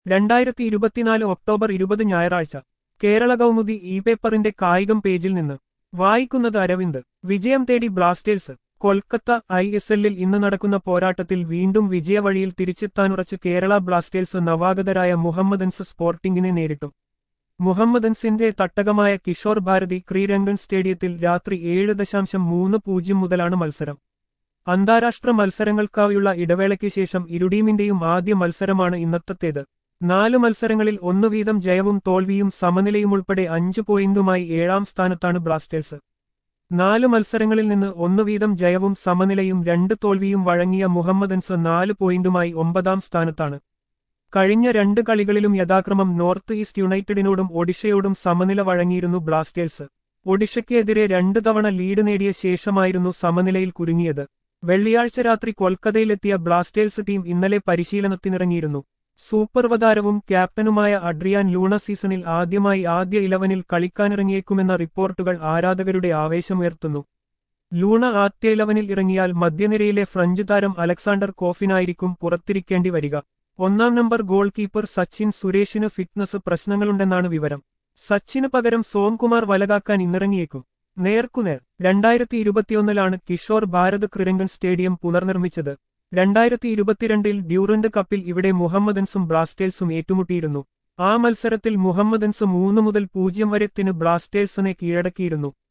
രണ്ടായിരത്തി ഇരുപത്തിനാല് ഒക്ടോബർ ഇരുപത് ഞായറാഴ്ച കേരള കൗമുദി ഇ പേപ്പറിന്റെ കായികം പേജിൽ നിന്ന് വായിക്കുന്നത് അരവിന്ദ് വിജയം തേടി ബ്ലാസ്റ്റേഴ്സ് കൊൽക്കത്ത ഐ എസ് എല്ലിൽ ഇന്ന് നടക്കുന്ന പോരാട്ടത്തിൽ വീണ്ടും വിജയവഴിയിൽ തിരിച്ചെത്താനുറച്ച് കേരള ബ്ലാസ്റ്റേഴ്സ് നവാഗതരായ മുഹമ്മദൻസ് സ്പോർട്ടിംഗിനെ നേരിട്ടു മുഹമ്മദൻസിന്റെ തട്ടകമായ കിഷോർ ഭാരതി ക്രീരംഗൻ സ്റ്റേഡിയത്തിൽ രാത്രി ഏഴ് ദശാംശം മൂന്ന് പൂജ്യം മുതലാണ് മത്സരം അന്താരാഷ്ട്ര മത്സരങ്ങൾക്കായുള്ള ഇടവേളയ്ക്ക് ശേഷം ഇരുടീമിന്റെയും ആദ്യ മത്സരമാണ് ഇന്നത്തേത് നാല് മത്സരങ്ങളിൽ ഒന്നു വീതം ജയവും തോൽവിയും സമനിലയുമുൾപ്പെടെ അഞ്ച് പോയിന്റുമായി ഏഴാം സ്ഥാനത്താണ് ബ്ലാസ്റ്റേഴ്സ് നാല് മത്സരങ്ങളിൽ നിന്ന് ഒന്നു വീതം ജയവും സമനിലയും രണ്ട് തോൽവിയും വഴങ്ങിയ മുഹമ്മദൻസ് നാല് പോയിന്റുമായി ഒമ്പതാം സ്ഥാനത്താണ് കഴിഞ്ഞ രണ്ട് കളികളിലും യഥാക്രമം നോർത്ത് ഈസ്റ്റ് യുണൈറ്റഡിനോടും ഒഡീഷയോടും സമനില വഴങ്ങിയിരുന്നു ബ്ലാസ്റ്റേഴ്സ് ഒഡീഷയ്ക്കെതിരെ രണ്ട് തവണ ലീഡ് നേടിയ ശേഷമായിരുന്നു സമനിലയിൽ കുരുങ്ങിയത് വെള്ളിയാഴ്ച രാത്രി കൊൽക്കത്തയിലെത്തിയ ബ്ലാസ്റ്റേഴ്സ് ടീം ഇന്നലെ പരിശീലനത്തിനിറങ്ങിയിരുന്നു സൂപ്പർവതാരവും ക്യാപ്റ്റനുമായ അഡ്രിയാൻ ലൂണ സീസണിൽ ആദ്യമായി ആദ്യ ഇലവനിൽ കളിക്കാനിറങ്ങിയേക്കുമെന്ന റിപ്പോർട്ടുകൾ ആരാധകരുടെ ആവേശമുയർത്തുന്നു ലൂണ ആദ്യ ഇലവനിൽ ഇറങ്ങിയാൽ മധ്യനിരയിലെ ഫ്രഞ്ച് താരം അലക്സാണ്ടർ കോഫിനായിരിക്കും പുറത്തിരിക്കേണ്ടി വരിക ഒന്നാം നമ്പർ ഗോൾ കീപ്പർ സച്ചിൻ സുരേഷിന് ഫിറ്റ്നസ് പ്രശ്നങ്ങളുണ്ടെന്നാണ് വിവരം സച്ചിന് പകരം സോംകുമാർ വലകാക്കാൻ ഇന്നിറങ്ങിയേക്കും നേർക്കുനേർ രണ്ടായിരത്തി ഇരുപത്തിയൊന്നിലാണ് കിഷോർ ഭാരത് ക്രിരംഗൻ സ്റ്റേഡിയം പുനർനിർമ്മിച്ചത് രണ്ടായിരത്തി ഇരുപത്തിരണ്ടിൽ ഡ്യൂറന്റ് കപ്പിൽ ഇവിടെ മുഹമ്മദൻസും ബ്ലാസ്റ്റേഴ്സും ഏറ്റുമുട്ടിയിരുന്നു ആ മത്സരത്തിൽ മുഹമ്മദൻസ് മൂന്ന് മുതൽ പൂജ്യം വരെത്തിന് ബ്ലാസ്റ്റേഴ്സിനെ കീഴടക്കിയിരുന്നു